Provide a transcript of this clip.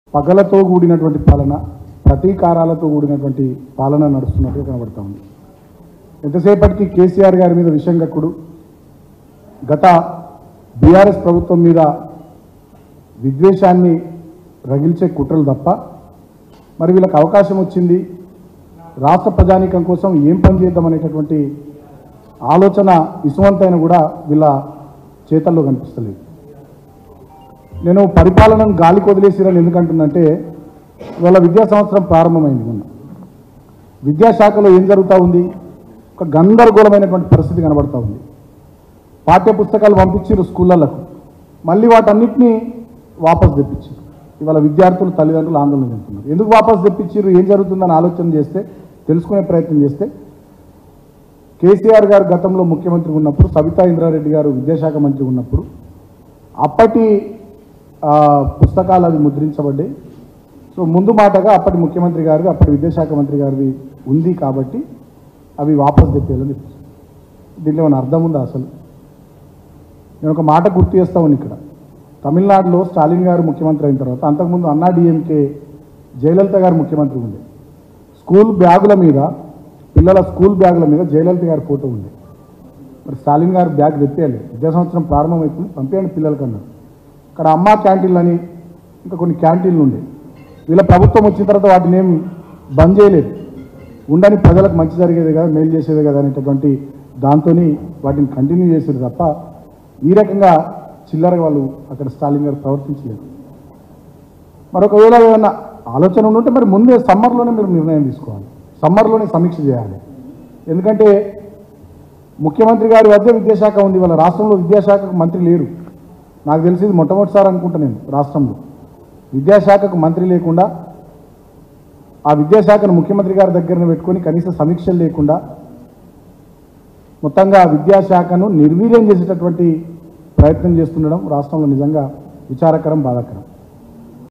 పగలతో కూడినటువంటి పాలన ప్రతీకారాలతో కూడినటువంటి పాలన నడుస్తున్నట్టుగా కనబడతా ఉంది ఎంతసేపటికి కేసీఆర్ గారి మీద విషంగక్కుడు గత బీఆర్ఎస్ ప్రభుత్వం మీద విద్వేషాన్ని రగిల్చే కుట్రలు తప్ప మరి వీళ్ళకి అవకాశం వచ్చింది రాష్ట్ర ప్రజానీకం కోసం ఏం పని చేద్దామనేటటువంటి ఆలోచన ఇసువంతైన కూడా వీళ్ళ చేతల్లో కనిపిస్తలేదు నేను పరిపాలనను గాలికి వదిలేసిరని ఎందుకంటున్నంటే ఇవాళ విద్యా సంవత్సరం ప్రారంభమైంది మొన్న విద్యాశాఖలో ఏం జరుగుతూ ఉంది ఒక గందరగోళమైనటువంటి పరిస్థితి కనబడతా ఉంది పాఠ్య పుస్తకాలు పంపించారు స్కూళ్ళకు మళ్ళీ వాటన్నిటినీ వాపస్ తెప్పించారు ఇవాళ విద్యార్థులు తల్లిదండ్రులు ఆందోళన చెందుతున్నారు ఎందుకు వాపస్ తెప్పించారు ఏం జరుగుతుందని ఆలోచన చేస్తే తెలుసుకునే ప్రయత్నం చేస్తే కేసీఆర్ గారు గతంలో ముఖ్యమంత్రి ఉన్నప్పుడు సబితా ఇంద్రారెడ్డి గారు విద్యాశాఖ మంత్రి ఉన్నప్పుడు అప్పటి ఆ, పుస్తకాలు అవి ముద్రించబడ్డాయి సో ముందు మాటగా అప్పటి ముఖ్యమంత్రి గారిది అప్పటి విద్యాశాఖ మంత్రి గారిది ఉంది కాబట్టి అవి వాపస్ తెప్పేయాలని చెప్పారు దీంట్లో ఏమైనా అర్థం ఉందా అసలు నేను ఒక మాట గుర్తు చేస్తా ఉన్నాను ఇక్కడ తమిళనాడులో స్టాలిన్ గారు ముఖ్యమంత్రి అయిన తర్వాత అంతకుముందు అన్నా డిఎంకే జయలలిత గారు ముఖ్యమంత్రి ఉండే స్కూల్ బ్యాగుల మీద పిల్లల స్కూల్ బ్యాగుల మీద జయలలిత గారి ఫోటో ఉంది మరి స్టాలిన్ గారు బ్యాగ్ తెప్పేయాలి విద్యా సంవత్సరం ప్రారంభమవుతుంది పంపించండి పిల్లలకన్నారు ఇక్కడ అమ్మా క్యాంటీన్లు అని ఇంకా కొన్ని క్యాంటీన్లు ఉండే వీళ్ళ ప్రభుత్వం వచ్చిన తర్వాత వాటిని ఏం బంద్ చేయలేదు ఉండని ప్రజలకు మంచి జరిగేది కదా మేలు చేసేది కదా అనేటటువంటి దాంతో వాటిని కంటిన్యూ చేసేది తప్ప ఈ రకంగా చిల్లరగా వాళ్ళు అక్కడ స్టాలిన్ గారు ప్రవర్తించలేదు మరొకవేళ ఏమైనా ఆలోచన ఉంటే మరి ముందే సమ్మర్లోనే మీరు నిర్ణయం తీసుకోవాలి సమ్మర్లోనే సమీక్ష చేయాలి ఎందుకంటే ముఖ్యమంత్రి గారి వద్ద విద్యాశాఖ ఉంది వాళ్ళ రాష్ట్రంలో విద్యాశాఖకు మంత్రి లేరు నాకు తెలిసి ఇది మొట్టమొదటిసారి అనుకుంటా నేను రాష్ట్రంలో విద్యాశాఖకు మంత్రి లేకుండా ఆ విద్యాశాఖను ముఖ్యమంత్రి గారి దగ్గర పెట్టుకొని కనీస సమీక్షలు లేకుండా మొత్తంగా విద్యాశాఖను నిర్వీర్యం చేసేటటువంటి ప్రయత్నం చేస్తుండడం రాష్ట్రంలో నిజంగా విచారకరం బాధాకరం